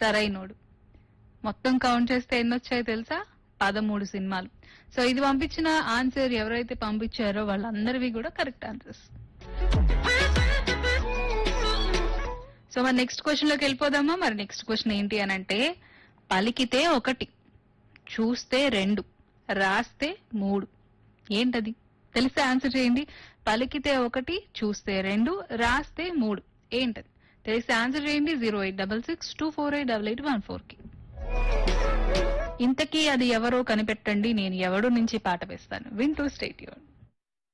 సరైనోడు మొత్తం కౌంట్ చేస్తే ఎన్ని వచ్చాయో తెలుసా పదమూడు సినిమాలు సో ఇది పంపించిన ఆన్సర్ ఎవరైతే పంపించారో వాళ్ళందరివి కూడా కరెక్ట్ ఆన్సర్స్ సో మరి నెక్స్ట్ క్వశ్చన్ లోకి వెళ్ళిపోదామా మరి నెక్స్ట్ క్వశ్చన్ ఏంటి అని అంటే పలికితే ఒకటి చూస్తే రెండు రాస్తే మూడు ఏంటది తెలిస్తే ఆన్సర్ చేయండి పలికితే ఒకటి చూస్తే రెండు రాస్తే మూడు ఏంటది తెలిస్తే ఆన్సర్ చేయండి zero eight double six two four eight double eight one four కి ఇంతకీ అది ఎవరో కనిపెట్టండి నేను ఎవడు నుంచి పాట వేస్తాను వింటూ స్టేట్ యూన్